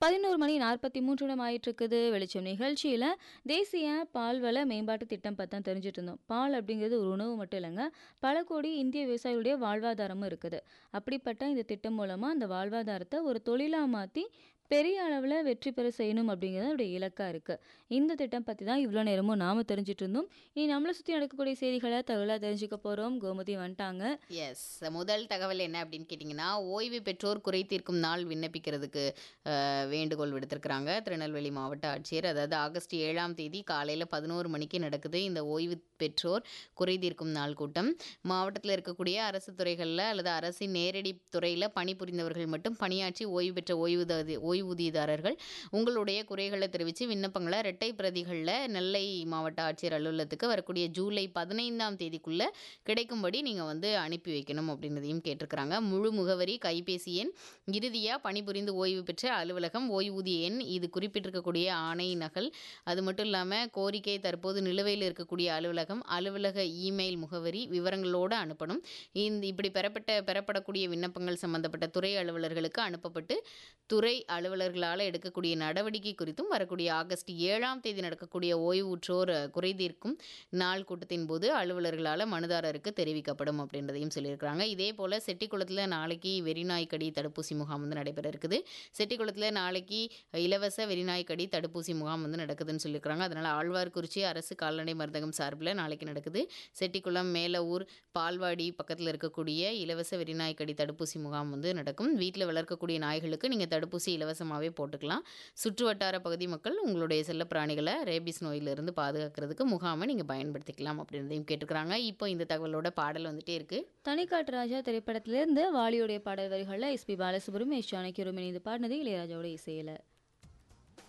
பதினோரு மணி நாற்பத்தி மூன்று நிமிடம் ஆயிட்டு இருக்குது வெளிச்சம் நிகழ்ச்சியில் தேசிய பால்வள மேம்பாட்டு திட்டம் பற்றி தான் தெரிஞ்சுட்டு இருந்தோம் பால் அப்படிங்கிறது ஒரு உணவு மட்டும் இல்லைங்க பல கோடி இந்திய விவசாயிகளுடைய வாழ்வாதாரமும் இருக்குது அப்படிப்பட்ட இந்த திட்டம் மூலமாக அந்த வாழ்வாதாரத்தை ஒரு தொழிலாக மாற்றி பெரிய அளவில் வெற்றி பெற செய்யணும் அப்படிங்கிறது அவருடைய இலக்காக இருக்குது இந்த திட்டம் பற்றி தான் இவ்வளோ நேரமும் நாம் தெரிஞ்சிட்டு இருந்தோம் இனி நம்மளை சுற்றி நடக்கக்கூடிய செய்திகளை தகவலாக தெரிஞ்சுக்க போகிறோம் கோமதி வந்துட்டாங்க எஸ் முதல் தகவல் என்ன அப்படின்னு கேட்டிங்கன்னா ஓய்வு பெற்றோர் குறை தீர்க்கும் நாள் விண்ணப்பிக்கிறதுக்கு அஹ், வேண்டுகோள் விடுத்திருக்கிறாங்க திருநெல்வேலி மாவட்ட ஆட்சியர் அதாவது ஆகஸ்ட் ஏழாம் தேதி காலையில் பதினோரு மணிக்கு நடக்குது இந்த ஓய்வு பெற்றோர் குறை தீர்க்கும் நாள் கூட்டம் மாவட்டத்தில் இருக்கக்கூடிய அரசு துறைகளில் அல்லது அரசின் நேரடி துறையில் பணிபுரிந்தவர்கள் மட்டும் பணியாற்றி ஓய்வு பெற்ற ஓய்வூதி ஓய்வூதியதாரர்கள் உங்களுடைய குறைகளை தெரிவித்து விண்ணப்பங்களை இரட்டை பிரதிகளில் நெல்லை மாவட்ட ஆட்சியர் அலுவலகத்துக்கு வரக்கூடிய ஜூலை பதினைந்தாம் தேதிக்குள்ளே கிடைக்கும்படி நீங்கள் வந்து அனுப்பி வைக்கணும் அப்படின்றதையும் கேட்டிருக்கிறாங்க முழு முகவரி கைபேசி எண் இறுதியாக பணிபுரிந்து ஓய்வு பெற்ற அலுவலகம் ஓய்வூதிய எண் இது குறிப்பிட்டிருக்கக்கூடிய ஆணை நகல் அது மட்டும் இல்லாமல் கோரிக்கை தற்போது நிலுவையில் இருக்கக்கூடிய அலுவலகம் அலுவலக இமெயில் முகவரி விவரங்களோடு அனுப்பணும் இந்த இப்படி பெறப்பட்ட பெறப்படக்கூடிய விண்ணப்பங்கள் சம்பந்தப்பட்ட துறை அலுவலர்களுக்கு அனுப்பப்பட்டு துறை அலுவலர்களால் எடுக்கக்கூடிய நடவடிக்கை குறித்தும் வரக்கூடிய ஆகஸ்ட் ஏழாம் தேதி நடக்கக்கூடிய ஓய்வுற்றோர் குறைதீர்க்கும் நாள் கூட்டத்தின் போது அலுவலர்களால் மனுதாரருக்கு தெரிவிக்கப்படும் அப்படின்றதையும் சொல்லியிருக்கிறாங்க இதே போல் செட்டிக்குளத்தில் நாளைக்கு வெறிநாய்க்கடி தடுப்பூசி முகாம் வந்து நடைபெற இருக்குது செட்டிக்குளத்தில் நாளைக்கு இலவச வெறிநாய்க்கடி தடுப்பூசி முகாம் வந்து நடக்குதுன்னு சொல்லியிருக்கிறாங்க அதனால் ஆழ்வார்குறிச்சி அரசு கால்நடை மருந்தகம் சார்பில் நாளைக்கு நடக்குது செட்டிக்குளம் மேலவூர் பால்வாடி பக்கத்தில் இருக்கக்கூடிய இலவச வெறிநாய்க்கடி தடுப்பூசி முகாம் வந்து நடக்கும் வீட்டில் வளர்க்கக்கூடிய நாய்களுக்கு நீங்கள் தடுப்பூசி இலவசமாகவே போட்டுக்கலாம் சுற்று வட்டார பகுதி மக்கள் உங்களுடைய செல்ல பிராணிகளை ரேபிஸ் நோயிலிருந்து பாதுகாக்கிறதுக்கு முகாமை நீங்கள் பயன்படுத்திக்கலாம் அப்படின்றதையும் கேட்டுக்கிறாங்க இப்போ இந்த தகவலோட பாடல் வந்துட்டே இருக்குது தனிக்காட்டு ராஜா திரைப்படத்திலிருந்து வாலியுடைய பாடல் வரிகளில் எஸ்பி பாலசுப்ரமணியம் எஸ் ஜானகி இணைந்து பாடினது இளையராஜாவோட இசையில்